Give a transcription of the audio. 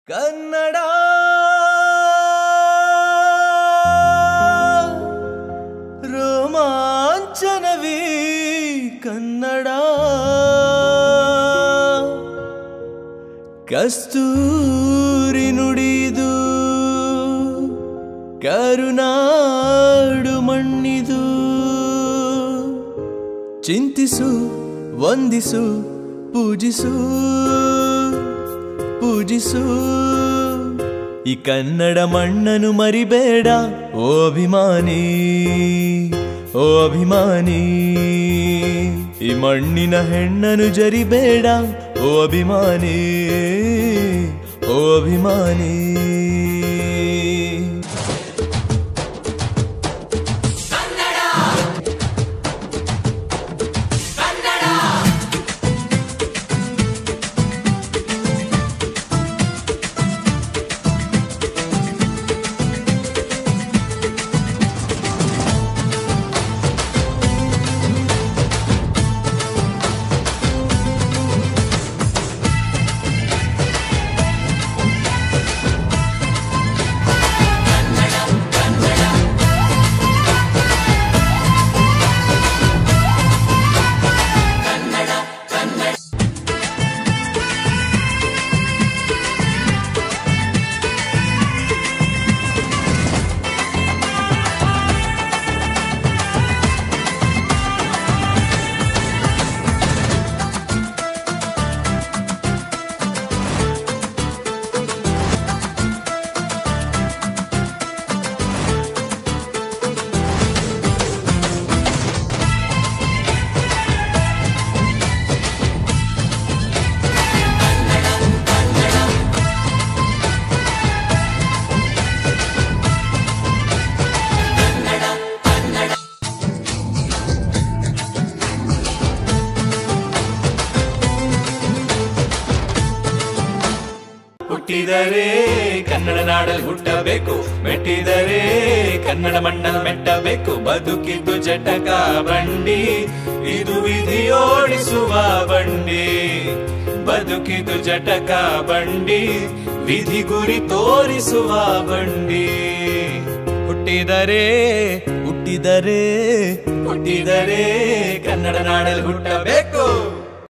ಕನ್ನಡ ರೋಮಾಂಚನವೀ ಕನ್ನಡ ಕಸ್ತೂರಿ ನುಡಿದು ಕರುನಾಡು ಮಣ್ಣಿದು ಚಿಂತಿಸು ವಂದಿಸು ಪೂಜಿಸು ಪೂಜಿಸು ಈ ಕನ್ನಡ ಮಣ್ಣನ್ನು ಮರಿಬೇಡ ಓ ಅಭಿಮಾನಿ ಓ ಅಭಿಮಾನಿ ಈ ಮಣ್ಣಿನ ಹೆಣ್ಣನ್ನು ಜರಿಬೇಡ ಓ ಅಭಿಮಾನಿ ಓ ಅಭಿಮಾನಿ ಹುಟ್ಟಿದರೆ ಕನ್ನಡ ನಾಡಲ್ಲಿ ಹುಟ್ಟಬೇಕು ಮೆಟ್ಟಿದರೆ ಕನ್ನಡ ಮಣ್ಣಲ್ಲಿ ಮೆಟ್ಟಬೇಕು ಬದುಕಿದ್ದು ಜಟಕ ಬಂಡಿ ಇದು ವಿಧಿಯೋಡಿಸುವ ಬಂಡಿ ಬದುಕಿದು ಜಟಕ ಬಂಡಿ ವಿಧಿ ಗುರಿ ತೋರಿಸುವ ಬಂಡಿ ಹುಟ್ಟಿದರೆ ಹುಟ್ಟಿದರೆ ಹುಟ್ಟಿದರೆ ಕನ್ನಡ ನಾಡಲ್ಲಿ ಹುಟ್ಟಬೇಕು